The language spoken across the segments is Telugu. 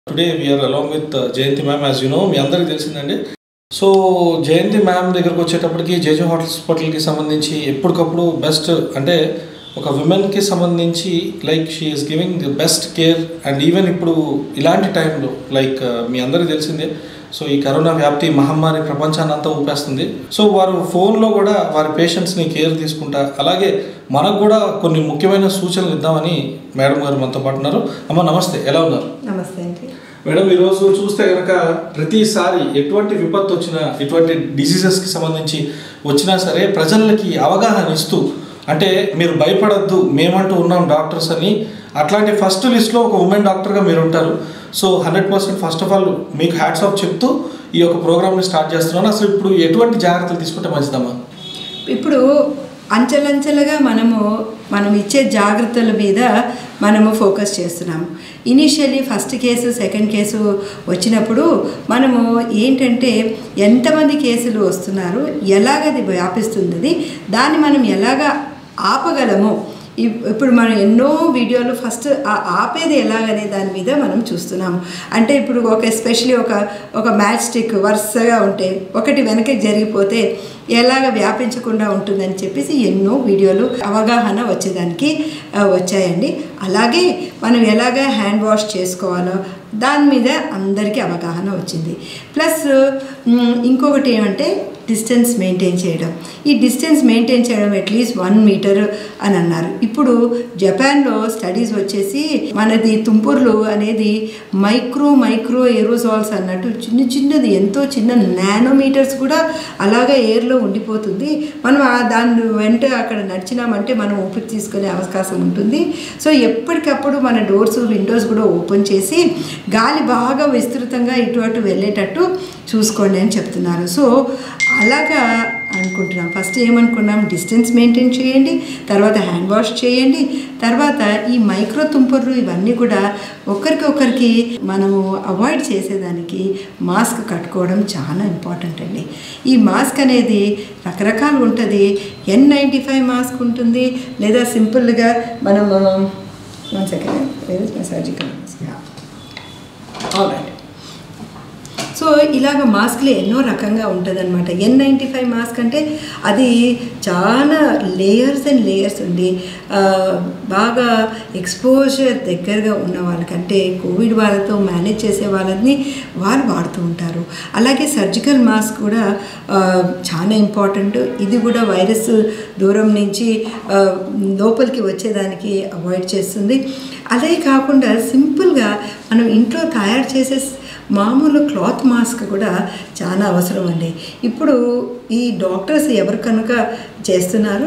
today we're along with Jayanthi ma'am as you know మీ అందరికీ తెలిసిందండి సో జయంతి మ్యామ్ దగ్గరకు వచ్చేటప్పటికి జేజే హాస్పిటల్కి సంబంధించి ఎప్పటికప్పుడు బెస్ట్ అంటే ఒక విమెన్కి సంబంధించి like she is giving the best care and even ఇప్పుడు ఇలాంటి టైంలో లైక్ మీ అందరికీ తెలిసిందే సో ఈ కరోనా వ్యాప్తి మహమ్మారి ప్రపంచాన్ని అంతా ఊపేస్తుంది సో వారు ఫోన్లో కూడా వారి పేషెంట్స్ని కేర్ తీసుకుంటా అలాగే మనకు కూడా కొన్ని ముఖ్యమైన సూచనలు ఇద్దామని మేడం గారు మనతో పాటు ఉన్నారు అమ్మ నమస్తే ఎలా ఉన్నారు నమస్తే అండి మేడం ఈరోజు చూస్తే కనుక ప్రతిసారి ఎటువంటి విపత్తు వచ్చినా ఎటువంటి డిసీజెస్కి సంబంధించి వచ్చినా సరే ప్రజలకి అవగాహన ఇస్తూ అంటే మీరు భయపడద్దు మేమంటూ ఉన్నాం డాక్టర్స్ అని అట్లాంటి ఫస్ట్ లిస్ట్లో ఒక ఉమెన్ డాక్టర్గా మీరు ఉంటారు so hundred percent first of all మీకు హ్యాట్స్ ఆఫ్ చెప్తూ ఈ యొక్క ప్రోగ్రామ్ని స్టార్ట్ చేస్తున్నాను అసలు ఇప్పుడు ఎటువంటి జాగ్రత్తలు తీసుకుంటే మంచిదమ్మా ఇప్పుడు అంచెలంచెలుగా మనము మనం ఇచ్చే జాగ్రత్తల మీద మనము ఫోకస్ చేస్తున్నాము initially first case second case వచ్చినప్పుడు మనము ఏంటంటే ఎంతమంది కేసులు వస్తున్నారు ఎలాగది వ్యాపిస్తుంది దాన్ని మనం ఎలాగ ఆపగలము ఇప్- ఇప్పుడు మనం ఎన్నో వీడియోలు ఫస్ట్ ఆ ఆపేది ఎలాగనే దాని మీద మనం చూస్తున్నాము అంటే ఇప్పుడు ఒక ఎస్పెషలీ ఒక ఒక మ్యాచ్ స్టిక్ వరుసగా ఉంటే ఒకటి వెనక్కి జరిగిపోతే ఎలాగ వ్యాపించకుండా ఉంటుందని చెప్పేసి ఎన్నో వీడియోలు అవగాహన వచ్చేదానికి ఆ, వచ్చాయండి అలాగే మనం ఎలాగ హ్యాండ్ వాష్ చేసుకోవాలో దాని మీద అందరికీ అవగాహన వచ్చింది ప్లస్ మ్, ఇంకొకటి ఏమంటే డిస్టెన్స్ మెయింటైన్ చేయడం ఈ డిస్టెన్స్ మెయింటైన్ చేయడం అట్లీస్ట్ వన్ మీటర్ అని అన్నారు ఇప్పుడు జపాన్లో స్టడీస్ వచ్చేసి మనది తుంపుర్లు అనేది మైక్రో మైక్రో ఏరోజాల్స్ అన్నట్టు చిన్న చిన్నది ఎంతో చిన్న నానోమీటర్స్ కూడా అలాగే ఎయిర్లో ఉండిపోతుంది మనం ఆ దాన్ని వెంట అక్కడ నడిచినామంటే మనం ఊపిరి తీసుకునే అవకాశం ఉంటుంది సో ఎప్పటికప్పుడు మన డోర్స్ విండోస్ కూడా ఓపెన్ చేసి గాలి బాగా విస్తృతంగా ఇటు అటు వెళ్ళేటట్టు చూసుకోండి అని చెప్తున్నారు సో అలాగా అనుకుంటున్నాం ఫస్ట్ ఏమనుకున్నాం డిస్టెన్స్ మెయింటైన్ చేయండి తర్వాత హ్యాండ్ వాష్ చేయండి తర్వాత ఈ మైక్రో తుంపర్లు ఇవన్నీ కూడా ఒకరికొకరికి మనము అవాయిడ్ చేసేదానికి మాస్క్ కట్టుకోవడం చాలా ఇంపార్టెంట్ అండి ఈ మాస్క్ అనేది రకరకాలు ఉంటుంది ఎన్ నైంటీ ఫైవ్ మాస్క్ ఉంటుంది లేదా సింపుల్గా మనం one second surgical mask alright so ఇలాగ మాస్క్లు ఎన్నో రకంగా ఉంటుందన్నమాట ఎన్ నైంటీ ఫైవ్ మాస్క్ అంటే అది చాలా లేయర్స్ అండ్ లేయర్స్ ఉండి ఆ, బాగా ఎక్స్పోజర్ దగ్గరగా ఉన్న వాళ్ళకంటే కోవిడ్ వాళ్ళతో మేనేజ్ చేసే వాళ్ళని వాళ్ళు వాడుతూ ఉంటారు అలాగే సర్జికల్ మాస్క్ కూడా ఆ, చాలా ఇంపార్టెంట్ ఇది కూడా వైరస్ దూరం నుంచి ఆ, లోపలికి వచ్చేదానికి అవాయిడ్ చేస్తుంది అదే కాకుండా సింపుల్గా మనం ఇంట్లో తయారు చేసే మామూలు క్లాత్ మాస్క్ కూడా చాలా అవసరం అండి ఇప్పుడు ఈ డాక్టర్స్ ఎవరు కనుక చేస్తున్నారు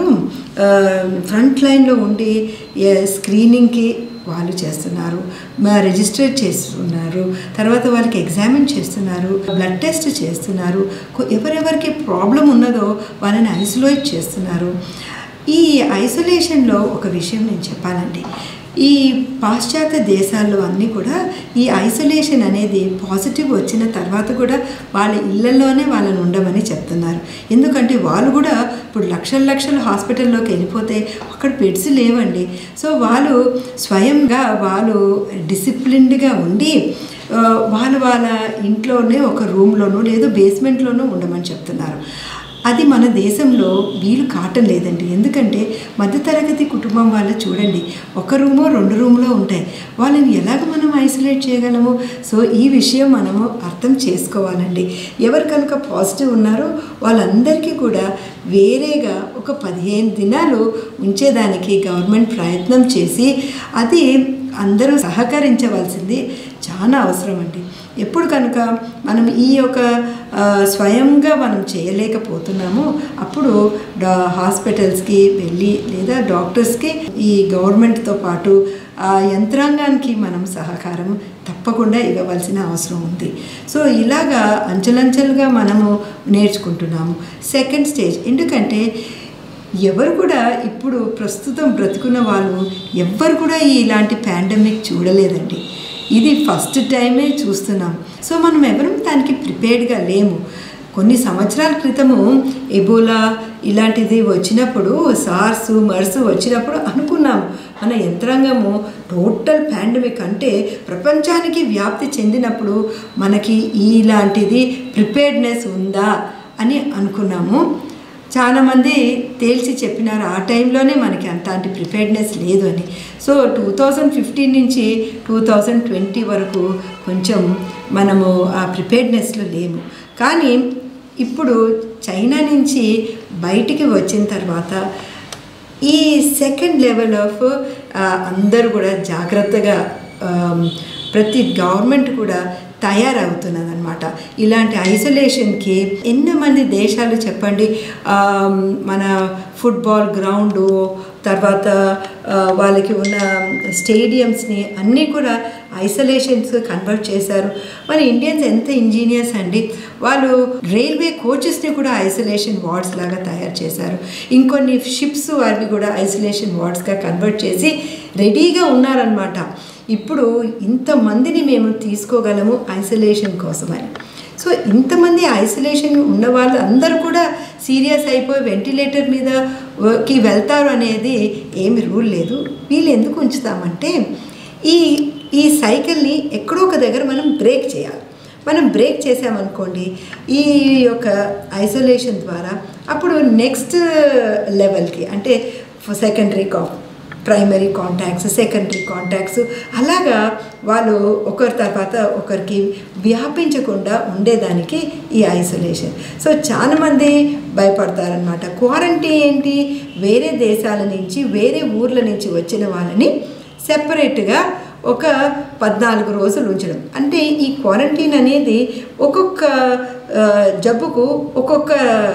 ఫ్రంట్ లైన్లో ఉండి ఏ- స్క్రీనింగ్కి వాళ్ళు చేస్తున్నారు మా రిజిస్టర్ చేస్తున్నారు తర్వాత వాళ్ళకి ఎగ్జామిన్ చేస్తున్నారు బ్లడ్ టెస్ట్ చేస్తున్నారు కొ- ఎవరెవరికి ప్రాబ్లం ఉన్నదో వాళ్ళని ఐసోలేట్ చేస్తున్నారు ఈ ఐసోలేషన్లో ఒక విషయం నేను చెప్పాలండి ఈ పాశ్చాత్య దేశాల్లో అన్నీ కూడా ఈ ఐసోలేషన్ అనేది పాజిటివ్ వచ్చిన తర్వాత కూడా వాళ్ళ ఇళ్లలోనే వాళ్ళని ఉండమని చెప్తున్నారు ఎందుకంటే వాళ్ళు కూడా ఇప్పుడు లక్షల లక్షల హాస్పిటల్లోకి వెళ్ళిపోతే అక్కడ బెడ్స్ లేవండి సో వాళ్ళు స్వయంగా వాళ్ళు డిసిప్లిన్డ్గా ఉండి ఆ, వాళ్ళు వాళ్ళ ఇంట్లోనే ఒక రూమ్లోనూ లేదు బేస్మెంట్లోనూ ఉండమని చెప్తున్నారు అది మన దేశంలో వీలు కావటం లేదండి ఎందుకంటే మధ్యతరగతి కుటుంబం వాళ్ళు చూడండి ఒక రూమో రెండు రూములో ఉంటాయి వాళ్ళని ఎలాగ మనం ఐసోలేట్ చేయగలము సో ఈ విషయం మనము అర్థం చేసుకోవాలండి ఎవరు కనుక పాజిటివ్ ఉన్నారో వాళ్ళందరికీ కూడా వేరేగా ఒక పదిహేను దినాలు ఉంచేదానికి గవర్నమెంట్ ప్రయత్నం చేసి అది అందరూ సహకరించవలసింది చాలా అవసరం అండి ఎప్పుడు కనుక మనం ఈ యొక్క ఆ, స్వయంగా మనం చేయలేకపోతున్నామో అప్పుడు డా హాస్పిటల్స్కి వెళ్ళి లేదా డాక్టర్స్కి ఈ గవర్నమెంట్తో పాటు ఆ యంత్రాంగానికి మనం సహకారం తప్పకుండా ఇవ్వవలసిన అవసరం ఉంది సో ఇలాగా అంచెలంచెలుగా మనము నేర్చుకుంటున్నాము సెకండ్ స్టేజ్ ఎందుకంటే ఎవరు కూడా ఇప్పుడు ప్రస్తుతం బ్రతుకున్న వాళ్ళు ఎవ్వరు కూడా ఈ ఇలాంటి పాండమిక్ చూడలేదండి ఇది ఫస్ట్ టైమే చూస్తున్నాం సో మనం ఎవరం దానికి ప్రిపేర్డ్గా లేము కొన్ని సంవత్సరాల క్రితము ఎబోలా ఇలాంటిది వచ్చినప్పుడు సార్స్ మర్స్ వచ్చినప్పుడు అనుకున్నాం మన యంత్రాంగము టోటల్ పాండమిక్ అంటే ప్రపంచానికి వ్యాప్తి చెందినప్పుడు మనకి ఇలాంటిది ప్రిపేర్డ్నెస్ ఉందా అని అనుకున్నాము చాలామంది తేల్చి చెప్పినారు ఆ టైంలోనే మనకి అంతటి ప్రిపేర్డ్నెస్ లేదు అని సో టూ థౌజండ్ ఫిఫ్టీన్ నుంచి టూ థౌజండ్ ట్వంటీ వరకు కొంచెం మనము ఆ ప్రిపేర్డ్నెస్లో లేము కానీ ఇప్పుడు చైనా నుంచి బయటికి వచ్చిన తర్వాత ఈ సెకండ్ లెవెల్ ఆఫ్ అందరూ కూడా జాగ్రత్తగా ఆమ్, ప్రతి గవర్నమెంట్ కూడా తయారవుతున్నదన్నమాట ఇలాంటి ఐసోలేషన్కి ఎన్నో మంది దేశాలు చెప్పండి ఆమ్, మన ఫుట్బాల్ గ్రౌండు తర్వాత ఆ, వాళ్ళకి ఉన్న స్టేడియంస్ని అన్నీ కూడా ఐసోలేషన్స్ కన్వర్ట్ చేశారు మన ఇండియన్స్ ఎంత ఇంజనీర్స్ అండి వాళ్ళు రైల్వే కోచెస్ని కూడా ఐసోలేషన్ వార్డ్స్ లాగా తయారు చేశారు ఇంకొన్ని షిప్స్ అవి కూడా ఐసోలేషన్ వార్డ్స్గా కన్వర్ట్ చేసి రెడీగా ఉన్నారనమాట ఇప్పుడు ఇంతమందిని మేము తీసుకోగలము ఐసోలేషన్ కోసమని సో ఇంతమంది ఐసోలేషన్ ఉన్న వాళ్ళు అందరూ కూడా సీరియస్ అయిపోయి వెంటిలేటర్ మీద వ- కి వెళ్తారు అనేది ఏమి రూల్ లేదు వీళ్ళు ఎందుకు ఉంచుతామంటే ఈ ఈ సైకిల్ని ఎక్కడో ఒక దగ్గర మనం బ్రేక్ చేయాలి మనం బ్రేక్ చేసామనుకోండి ఈ యొక్క ఐసోలేషన్ ద్వారా అప్పుడు నెక్స్ట్ లెవెల్కి అంటే సెకండరీ కా ప్రైమరీ కాంటాక్ట్స్ సెకండరీ కాంటాక్ట్స్ అలాగా వాళ్ళు ఒకరి తర్వాత ఒకరికి వ్యాపించకుండా ఉండేదానికి ఈ ఐసోలేషన్ సో చాలామంది భయపడతారనమాట క్వారంటైన్ ఏంటి వేరే దేశాల నుంచి వేరే ఊర్ల నుంచి వచ్చిన వాళ్ళని సెపరేట్గా ఒక పద్నాలుగు రోజులు ఉంచడం అంటే ఈ క్వారంటైన్ అనేది ఒక్కొక్క ఆ, జబ్బుకు ఒక్కొక్క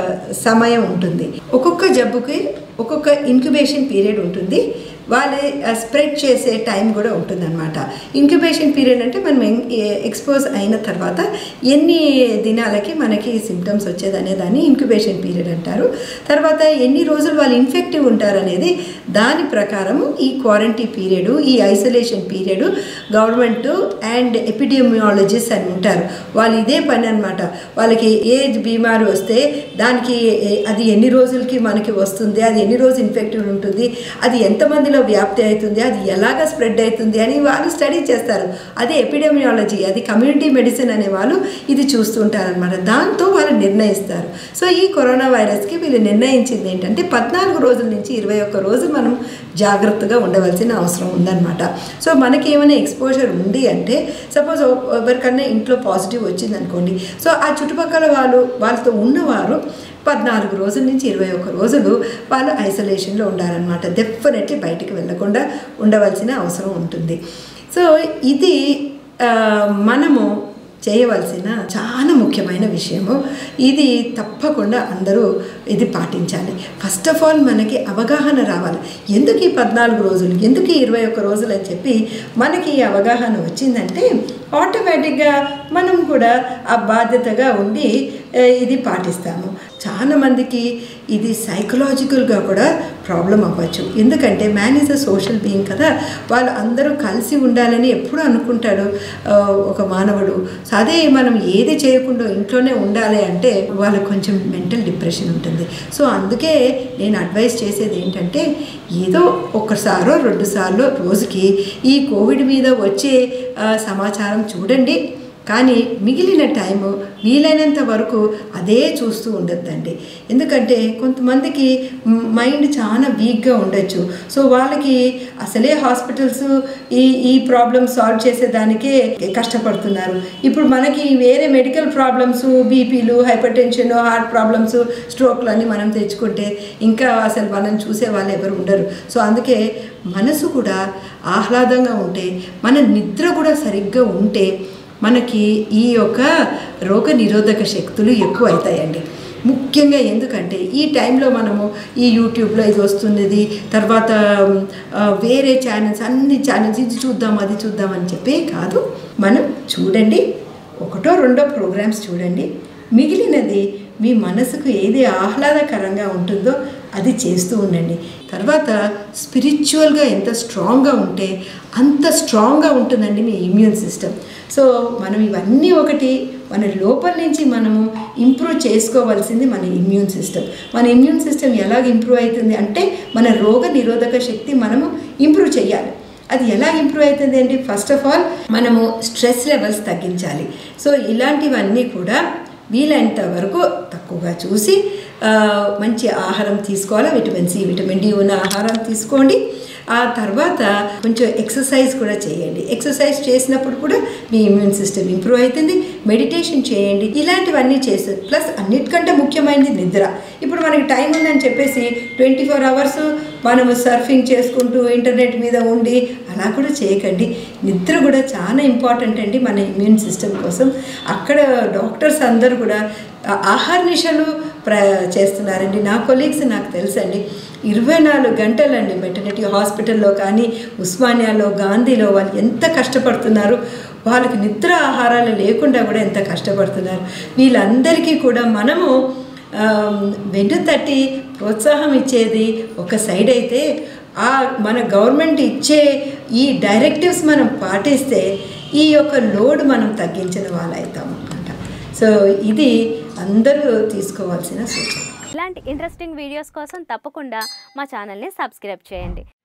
సమయం ఉంటుంది ఒక్కొక్క జబ్బుకి ఒక్కొక్క ఇంక్యుబేషన్ పీరియడ్ ఉంటుంది వాళ్ళు స్ప్రెడ్ చేసే టైం కూడా ఉంటుందన్నమాట ఇంక్యుబేషన్ పీరియడ్ అంటే మనం ఎక్స్పోజ్ అయిన తర్వాత ఎన్ని దినాలకి మనకి సిమ్టమ్స్ వచ్చేది అనే దాన్ని ఇంక్యుబేషన్ పీరియడ్ అంటారు తర్వాత ఎన్ని రోజులు వాళ్ళు ఇన్ఫెక్టివ్ ఉంటారు అనేది దాని ప్రకారము ఈ క్వారంటైన్ పీరియడ్ ఈ isolation period government and epidemiologist అని ఉంటారు వాళ్ళు ఇదే పని అనమాట వాళ్ళకి ఏ బీమారు వస్తే దానికి ఏ- అది ఎన్ని రోజులకి మనకి వస్తుంది అది ఎన్ని రోజులు ఇన్ఫెక్టివ్ ఉంటుంది అది ఎంతమందిలో వ్యాప్తి అవుతుంది అది ఎలాగ స్ప్రెడ్ అవుతుంది అని వాళ్ళు స్టడీ చేస్తారు అది ఎపిడెమియాలజీ అది కమ్యూనిటీ మెడిసిన్ అనే వాళ్ళు ఇది చూస్తుంటారనమాట దాంతో వాళ్ళు నిర్ణయిస్తారు సో ఈ కరోనా వైరస్కి వీళ్ళు నిర్ణయించింది ఏంటంటే పద్నాలుగు రోజుల నుంచి ఇరవై ఒక్క రోజు మనం జాగ్రత్తగా ఉండవలసిన అవసరం ఉందన్నమాట సో మనకి ఏమైనా ఎక్స్పోజర్ ఉంది అంటే సపోజ్ ఎవరికన్నా ఇంట్లో పాజిటివ్ వచ్చింది అనుకోండి సో ఆ చుట్టుపక్కల వాళ్ళు వాళ్ళతో ఉన్నవారు పద్నాలుగు రోజుల నుంచి ఇరవై ఒక్క రోజులు వాళ్ళు ఐసోలేషన్లో ఉండాలన్నమాట డెఫినెట్లీ బయటికి వెళ్ళకుండా ఉండవలసిన అవసరం ఉంటుంది సో ఇది ఆ, మనము చేయవలసిన చాలా ముఖ్యమైన విషయము ఇది తప్పకుండా అందరూ ఇది పాటించాలి ఫస్ట్ ఆఫ్ ఆల్ మనకి అవగాహన రావాలి ఎందుకు ఈ పద్నాలుగు రోజులు ఎందుకు ఈ ఇరవై ఒక్క రోజులు అని చెప్పి మనకి ఈ అవగాహన వచ్చిందంటే ఆటోమేటిక్గా మనం కూడా ఆ బాధ్యతగా ఉండి ఆ, ఇది పాటిస్తాము చాలా మందికి ఇది సైకలాజికల్గా కూడా ప్రాబ్లం అవ్వచ్చు ఎందుకంటే man is a social being కదా వాళ్ళు అందరూ కలిసి ఉండాలని ఎప్పుడు అనుకుంటాడు ఆ, ఒక మానవుడు సో అదే మనం ఏది చేయకుండా ఇంట్లోనే ఉండాలి అంటే వాళ్ళకి కొంచెం మెంటల్ డిప్రెషన్ ఉంటుంది సో అందుకే నేను అడ్వైస్ చేసేది ఏంటంటే ఏదో ఒకసారో రెండు సార్లు రోజుకి ఈ కోవిడ్ మీద వచ్చే ఆ, సమాచారం చూడండి కానీ మిగిలిన టైము వీలైనంత వరకు అదే చూస్తూ ఉండొద్దండి ఎందుకంటే కొంతమందికి మ్, మైండ్ చాలా వీక్గా ఉండొచ్చు సో వాళ్ళకి అసలే హాస్పిటల్స్ ఈ ఈ ప్రాబ్లమ్ సాల్వ్ చేసేదానికే కష్టపడుతున్నారు ఇప్పుడు మనకి వేరే మెడికల్ ప్రాబ్లమ్స్ బీపీలు హైపర్ టెన్షన్ హార్ట్ ప్రాబ్లమ్స్ స్ట్రోక్లు అన్ని మనం తెచ్చుకుంటే ఇంకా అసలు మనం చూసే వాళ్ళు ఎవరు ఉండరు సో అందుకే మనసు కూడా ఆహ్లాదంగా ఉంటే మన నిద్ర కూడా సరిగ్గా ఉంటే మనకి ఈ యొక్క రోగ నిరోధక శక్తులు ఎక్కువ అవుతాయండి ముఖ్యంగా ఎందుకంటే ఈ టైంలో మనము ఈ యూట్యూబ్లో ఇది వస్తున్నది తర్వాత ఆ, వేరే ఛానల్స్ అన్ని ఛానల్స్ ఇది చూద్దాం అది చూద్దాం అని చెప్పి కాదు మనం చూడండి ఒకటో రెండో ప్రోగ్రామ్స్ చూడండి మిగిలినది మీ మనసుకు ఏది ఆహ్లాదకరంగా ఉంటుందో అది చేస్తూ ఉండండి తర్వాత స్పిరిచువల్గా ఎంత స్ట్రాంగ్గా ఉంటే అంత స్ట్రాంగ్గా ఉంటుందండి మీ ఇమ్యూన్ సిస్టమ్ సో మనం ఇవన్నీ ఒకటి మన లోపల నుంచి మనము ఇంప్రూవ్ చేసుకోవాల్సింది మన ఇమ్యూన్ సిస్టమ్ మన ఇమ్యూన్ సిస్టమ్ ఎలాగ ఇంప్రూవ్ అవుతుంది అంటే మన రోగ నిరోధక శక్తి మనము ఇంప్రూవ్ చేయాలి అది ఎలా ఇంప్రూవ్ అవుతుంది అండి ఫస్ట్ ఆఫ్ ఆల్ మనము స్ట్రెస్ లెవెల్స్ తగ్గించాలి సో ఇలాంటివన్నీ కూడా వీలైనంత వరకు తక్కువగా చూసి ఆ, మంచి ఆహారం తీసుకోవాలి విటమిన్ సి విటమిన్ డి ఉన్న ఆహారం తీసుకోండి ఆ తర్వాత కొంచెం ఎక్సర్సైజ్ కూడా చేయండి ఎక్సర్సైజ్ చేసినప్పుడు కూడా మీ ఇమ్యూన్ సిస్టమ్ ఇంప్రూవ్ అవుతుంది మెడిటేషన్ చేయండి ఇలాంటివన్నీ చేస్తారు ప్లస్ అన్నిటికంటే ముఖ్యమైనది నిద్ర ఇప్పుడు మనకి టైం ఉందని చెప్పేసి ట్వంటీ ఫోర్ అవర్స్ మనము సర్ఫింగ్ చేసుకుంటూ ఇంటర్నెట్ మీద ఉండి అలా కూడా చేయకండి నిద్ర కూడా చాలా ఇంపార్టెంట్ అండి మన ఇమ్యూన్ సిస్టమ్ కోసం అక్కడ డాక్టర్స్ అందరూ కూడా ఆ- ఆహార నిశలు ప్ర చేస్తున్నారండి నా కొలీగ్స్ నాకు తెలుసండి ఇరవై నాలుగు గంటలండి మెటర్నిటీ హాస్పిటల్లో కానీ ఉస్మానియాలో గాంధీలో వాళ్ళు ఎంత కష్టపడుతున్నారు వాళ్ళకి నిద్ర ఆహారాలు లేకుండా కూడా ఎంత కష్టపడుతున్నారు వీళ్ళందరికీ కూడా మనము ఆమ్, వెన్ను తట్టి ప్రోత్సాహం ఇచ్చేది ఒక సైడ్ అయితే ఆ మన గవర్నమెంట్ ఇచ్చే ఈ డైరెక్టివ్స్ మనం పాటిస్తే ఈ యొక్క లోడ్ మనం తగ్గించిన వాళ్ళు అవుతాం అనమాట సో ఇది అందరూ తీసుకోవాల్సిన సూచన ఇలాంటి ఇంట్రెస్టింగ్ వీడియోస్ కోసం తప్పకుండా మా ఛానల్ని సబ్స్క్రైబ్ చేయండి